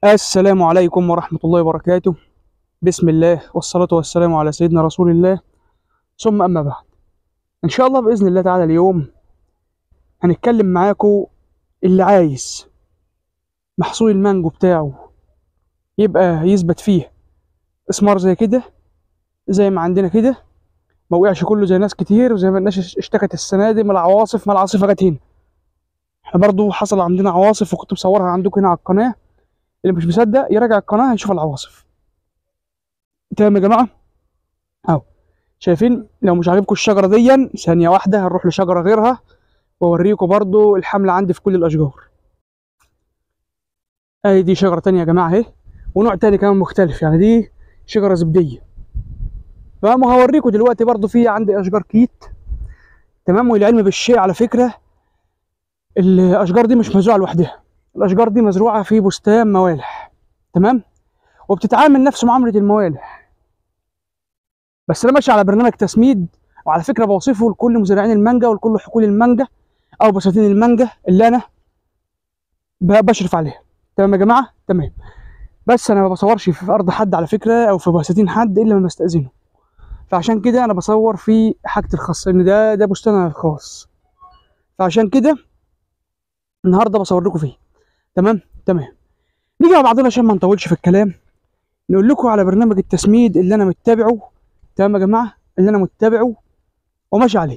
السلام عليكم ورحمة الله وبركاته بسم الله والصلاة والسلام على سيدنا رسول الله ثم أما بعد إن شاء الله بإذن الله تعالى اليوم هنتكلم معاكم اللي عايز محصول المانجو بتاعه يبقى يثبت فيه إسمار زي كده زي ما عندنا كده ما وقعش كله زي ناس كتير وزي ما الناس اشتكت السنة دي من العواصف ما العاصفة جت هنا احنا برضو حصل عندنا عواصف وكنت مصورها عندكم هنا على القناة اللي مش مصدق يراجع القناه هيشوف العواصف تمام يا جماعه اهو شايفين لو مش عاجبكم الشجره دي ثانيه واحده هنروح لشجره غيرها واوريكم برضو الحمل عندي في كل الاشجار اهي دي شجره تانية يا جماعه اهي ونوع تاني كمان مختلف يعني دي شجره زبديه تمام وهوريكم دلوقتي برضو في عندي اشجار كيت تمام والعلم بالشيء على فكره الاشجار دي مش مزروعه لوحدها الاشجار دي مزروعه في بستان موالح تمام وبتتعامل نفس معامله الموالح بس انا ماشي على برنامج تسميد وعلى فكره بوصفه لكل مزارعين المانجا ولكل حقول المانجا او بساتين المانجا اللي انا ب- بشرف عليها تمام يا جماعه تمام بس انا ما بصورش في ارض حد على فكره او في بساتين حد الا لما استاذنه فعشان كده انا بصور في حاجتي الخاصه ان ده ده بستان الخاص فعشان كده النهارده بصور لكم فيه تمام تمام نيجي مع بعضنا عشان ما نطولش في الكلام نقول لكم على برنامج التسميد اللي انا متبعه تمام يا جماعه اللي انا متبعه وماشي عليه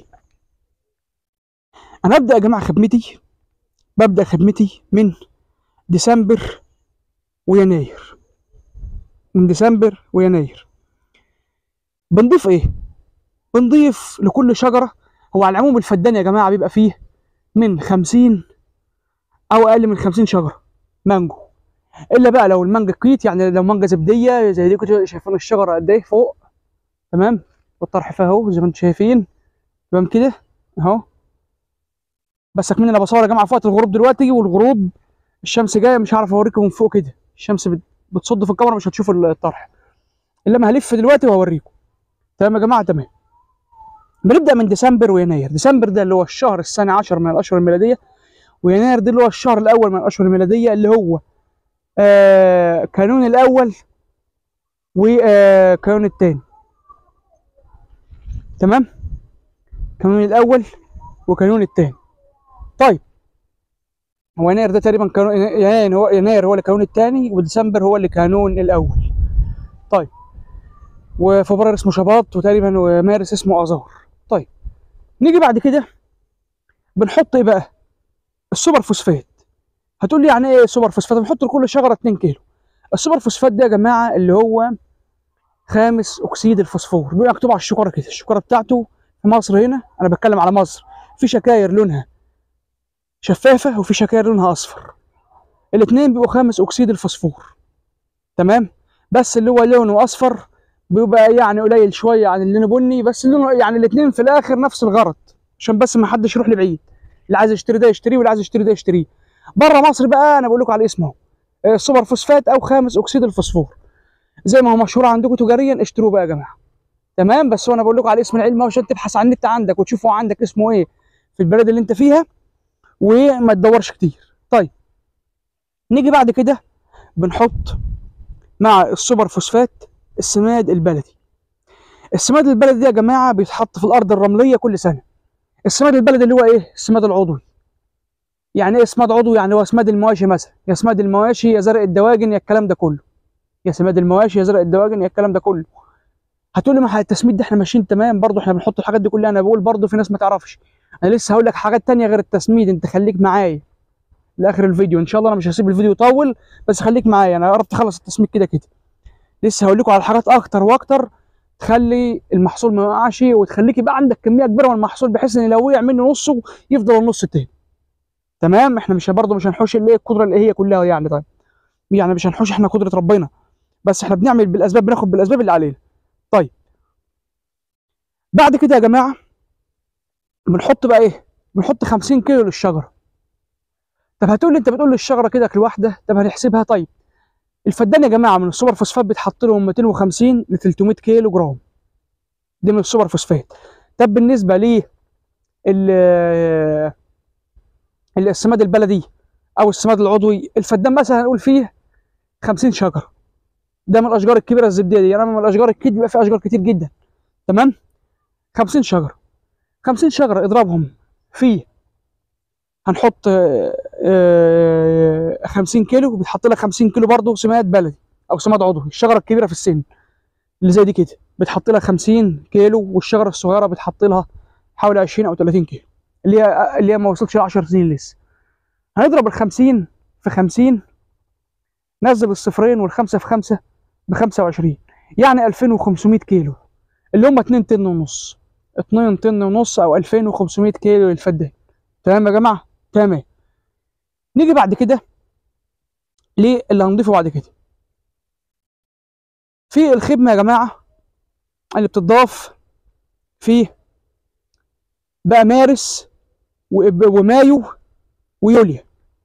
انا ابدا يا جماعه خدمتي ببدا خدمتي من ديسمبر ويناير من ديسمبر ويناير بنضيف ايه بنضيف لكل شجره هو على العموم الفدان يا جماعه بيبقى فيه من 50 او اقل من 50 شجره مانجو الا بقى لو المانجا كويت يعني لو مانجا زبديه زي دي كنتوا شايفين الشجره قد ايه فوق تمام والطرح فيها اهو زي ما انتم شايفين تمام كده اهو بس اكمل انا بصور يا جماعه في وقت الغروب دلوقتي والغروب الشمس جايه مش هعرف اوريكم من فوق كده الشمس بت- بتصد في الكاميرا مش هتشوفوا الطرح الا ما هلف دلوقتي وهوريكم تمام يا جماعه تمام بنبدا من ديسمبر ويناير ديسمبر ده اللي هو الشهر الثاني عشر من الاشهر الميلاديه ويناير ده اللي هو الشهر الاول من الاشهر الميلاديه اللي هو آه كانون الاول وكانون الثاني تمام كانون الاول وكانون الثاني طيب هو يناير ده تقريبا كانون يناير هو يناير هو اللي كانون الثاني وديسمبر هو اللي كانون الاول طيب وفبراير اسمه شباط وتقريبا ومارس اسمه اذار طيب نيجي بعد كده بنحط ايه بقى السوبر فوسفات هتقول لي يعني ايه سوبر فوسفات بنحط لكل شجره 2 كيلو السوبر فوسفات ده يا جماعه اللي هو خامس اكسيد الفوسفور بيبقى مكتوب على الشكاره كده الشكاره بتاعته في مصر هنا انا بتكلم على مصر في شكاير لونها شفافه وفي شكاير لونها اصفر الاثنين بيبقوا خامس اكسيد الفوسفور تمام بس اللي هو لونه اصفر بيبقى يعني قليل شويه عن اللون بني بس لونه يعني الاثنين في الاخر نفس الغرض عشان بس ما حدش يروح لبعيد اللي عايز يشتري ده يشتريه واللي عايز يشتري ده يشتريه بره مصر بقى انا بقول لكم على اسمه آه، سوبر فوسفات او خامس اكسيد الفوسفور زي ما هو مشهور عندكم تجاريا اشتروه بقى يا جماعه تمام بس هو انا بقول لكم على اسم العلم عشان تبحث عن النت عندك وتشوف هو عندك اسمه ايه في البلد اللي انت فيها وما تدورش كتير طيب نيجي بعد كده بنحط مع السوبر فوسفات السماد البلدي السماد البلدي ده يا جماعه بيتحط في الارض الرمليه كل سنه السماد البلدي اللي هو ايه السماد العضوي يعني ايه اسماد عضوي يعني هو اسماد المواشي مثلا يا اسماد المواشي يا زرق الدواجن يا الكلام ده كله يا سماد المواشي يا زرق الدواجن يا الكلام ده كله هتقول لي ما التسميد ده احنا ماشيين تمام برضه احنا بنحط الحاجات دي كلها انا بقول برضه في ناس ما تعرفش انا لسه هقول لك حاجات تانية غير التسميد انت خليك معايا لاخر الفيديو ان شاء الله انا مش هسيب الفيديو يطول بس خليك معايا انا قربت اخلص التسميد كده كده لسه هقول لكم على حاجات اكتر واكتر تخلي المحصول ما يقعش وتخليك يبقى عندك كميه كبيره من المحصول بحيث ان لو وقع منه نصه يفضل النص التاني تمام احنا مش برضه مش هنحوش اللي هي القدره اللي هي كلها يعني طيب يعني مش هنحوش احنا قدره ربنا بس احنا بنعمل بالاسباب بناخد بالاسباب اللي علينا طيب بعد كده يا جماعه بنحط بقى ايه بنحط 50 كيلو للشجره طب هتقول لي انت بتقول للشجره كده لوحده طب هنحسبها طيب الفدان يا جماعه من السوبر فوسفات بيتحط لهم 250 ل 300 كيلو جرام دي من السوبر فوسفات طب بالنسبه لي ال- السماد البلدي او السماد العضوي الفدان مثلا هنقول فيه 50 شجره ده من الاشجار الكبيره الزبديه دي يعني من الاشجار الكتير بيبقى في اشجار كتير جدا تمام 50 شجره 50 شجره اضربهم في هنحط آه، آه، 50 كيلو بيتحط لها 50 كيلو برضه سماد بلدي او سماد عضوي الشجره الكبيره في السن اللي زي دي كده بتحط لها 50 كيلو والشجره الصغيره بتحط لها حوالي 20 او 30 كيلو اللي هي اللي هي ما وصلتش ل 10 سنين لسه هنضرب ال 50 في 50 نزل الصفرين والخمسه في خمسه ب 25 يعني 2500 كيلو اللي هم 2 طن ونص 2 طن ونص او 2500 كيلو للفدان تمام يا جماعه تمام نيجي بعد كده ليه اللي هنضيفه بعد كده في الخدمه يا جماعه اللي بتضاف في بقى مارس وإب- ومايو ويوليو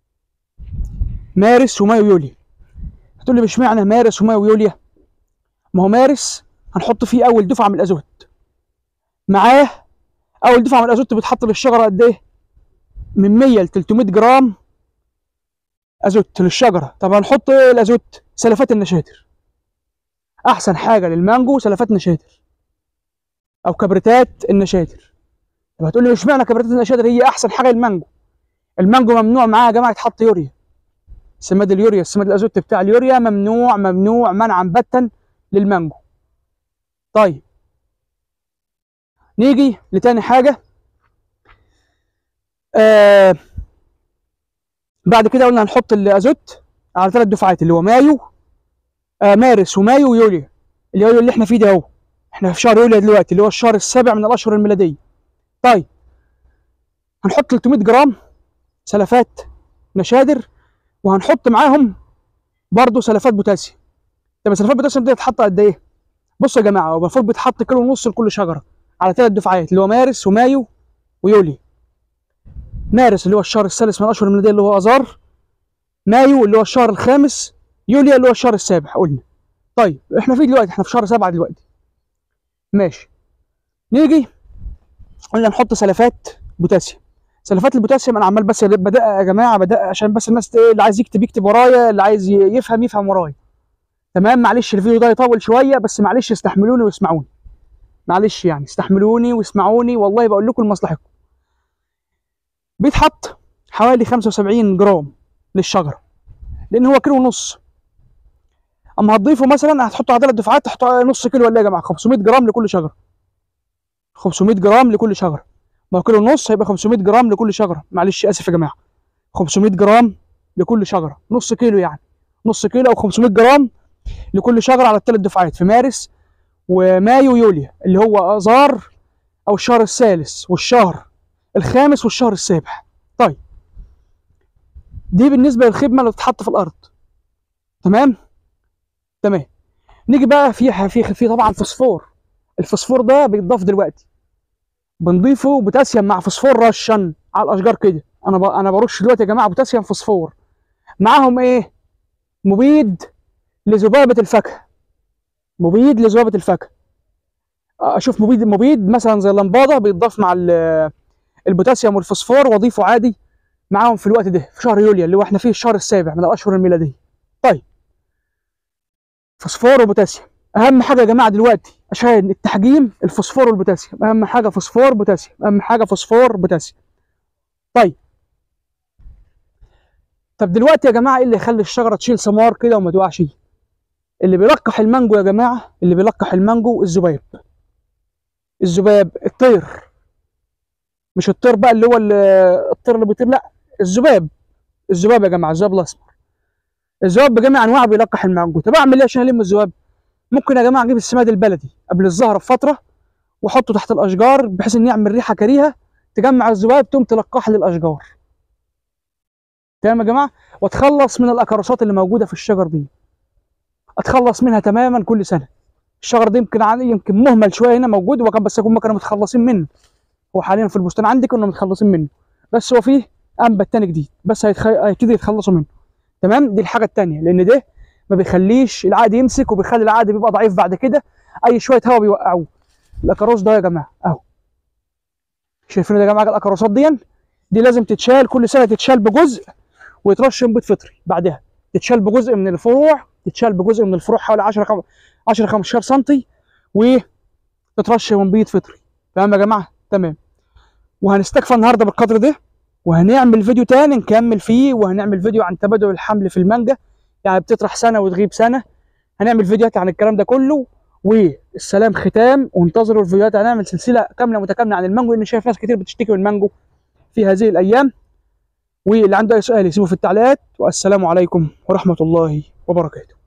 مارس ومايو ويوليو هتقول لي مش معنى مارس ومايو ويوليو ما هو مارس هنحط فيه اول دفعه من الازوت معاه اول دفعه من الازوت بتحط للشجره قد ايه من 100 ل 300 جرام ازوت للشجره طب هنحط ايه الازوت سلفات النشاتر احسن حاجه للمانجو سلفات نشاتر او كبريتات النشاتر طب هتقول لي مش معنى كبريتات النشاتر هي احسن حاجه للمانجو المانجو ممنوع معاه يا جماعه يتحط يوريا سماد اليوريا السماد الازوت بتاع اليوريا ممنوع ممنوع منعا باتا للمانجو طيب نيجي لتاني حاجه آه بعد كده قلنا هنحط الازوت على ثلاث دفعات اللي هو مايو آه مارس ومايو ويوليو اليوليو اللي احنا فيه ده اهو احنا في شهر يوليو دلوقتي اللي هو الشهر السابع من الاشهر الميلاديه طيب هنحط 300 جرام سلفات نشادر وهنحط معاهم برضو سلفات بوتاسيوم طب سلفات بوتاسيوم دي تتحط قد ايه بصوا يا جماعه هو المفروض بيتحط كيلو ونص لكل شجره على ثلاث دفعات اللي هو مارس ومايو ويوليو مارس اللي هو الشهر الثالث من الاشهر الميلاديه اللي هو اذار مايو اللي هو الشهر الخامس يوليو اللي هو الشهر السابع قلنا طيب احنا في دلوقتي احنا في شهر سبعة دلوقتي ماشي نيجي قلنا نحط سلفات بوتاسيوم سلفات البوتاسيوم انا عمال بس بدأ يا جماعه بدأ عشان بس الناس ايه اللي عايز يكتب يكتب ورايا اللي عايز ي- يفهم يفهم ورايا تمام معلش الفيديو ده يطول شويه بس معلش استحملوني واسمعوني معلش يعني استحملوني واسمعوني والله بقول لكم لمصلحتكم بيتحط حوالي 75 جرام للشجره لان هو كيلو ونص اما هتضيفه مثلا هتحطه على ثلاث دفعات تحط نص كيلو ولا إيه يا جماعه 500 جرام لكل شجره 500 جرام لكل شجره ما هو كيلو ونص هيبقى 500 جرام لكل شجره معلش اسف يا جماعه 500 جرام لكل شجره نص كيلو يعني نص كيلو او 500 جرام لكل شجره على الثلاث دفعات في مارس ومايو ويوليو اللي هو اذار او الشهر الثالث والشهر الخامس والشهر السابع طيب دي بالنسبه للخدمه اللي بتتحط في الارض تمام تمام نيجي بقى في في في طبعا فوسفور الفوسفور ده بيتضاف دلوقتي بنضيفه بوتاسيوم مع فوسفور رشا على الاشجار كده انا ب... انا برش دلوقتي يا جماعه بوتاسيوم فوسفور معاهم ايه مبيد لذبابه الفاكهه مبيد لذبابه الفاكهه اشوف مبيد مبيد مثلا زي اللمباده بيتضاف مع ال- البوتاسيوم والفوسفور واضيفه عادي معاهم في الوقت ده في شهر يوليو اللي هو احنا فيه الشهر السابع من الاشهر الميلاديه طيب فوسفور وبوتاسيوم اهم حاجه يا جماعه دلوقتي عشان التحجيم الفوسفور والبوتاسيوم اهم حاجه فوسفور بوتاسيوم اهم حاجه فوسفور بوتاسيوم طيب طب دلوقتي يا جماعه ايه اللي يخلي الشجره تشيل ثمار كده وما تقعش اللي بيلقح المانجو يا جماعه اللي بيلقح المانجو الذباب الذباب الطير مش الطير بقى اللي هو ال- الطير اللي بيطير لا الذباب الذباب يا جماعه الذباب الاسمر الذباب بجميع انواعه بيلقح المانجو طب اعمل ايه عشان الم الذباب ممكن يا جماعه اجيب السماد البلدي قبل الزهره بفتره واحطه تحت الاشجار بحيث ان يعمل ريحه كريهه تجمع الذباب تقوم تلقحها للاشجار تمام يا جماعه واتخلص من الاكراسات اللي موجوده في الشجر دي اتخلص منها تماما كل سنه الشجر ده يمكن عن- يمكن مهمل شويه هنا موجود وكان بس كنا كانوا متخلصين منه هو حاليا في البستان عندي كنا متخلصين منه بس هو فيه انبت تاني جديد بس هيتخ... هيبتدي يتخلصوا منه تمام دي الحاجه التانيه لان ده ما بيخليش العقد يمسك وبيخلي العقد بيبقى ضعيف بعد كده اي شويه هواء بيوقعوه الاكروس ده يا جماعه اهو شايفين يا جماعه الاكروسات دي دي لازم تتشال كل سنه تتشال بجزء ويترش انبوت فطري بعدها تتشال بجزء من الفروع تتشال بجزء من الفروع حوالي 10 خم... 10 15 سم وتترش من بيض فطري تمام يا جماعه تمام وهنستكفى النهارده بالقدر ده وهنعمل فيديو تاني نكمل فيه وهنعمل فيديو عن تبادل الحمل في المانجا يعني بتطرح سنه وتغيب سنه هنعمل فيديوهات عن الكلام ده كله والسلام ختام وانتظروا الفيديوهات هنعمل سلسله كامله متكامله عن المانجو لان شايف ناس كتير بتشتكي من المانجو في هذه الايام واللي عنده اي سؤال يسيبه في التعليقات والسلام عليكم ورحمه الله وبركاته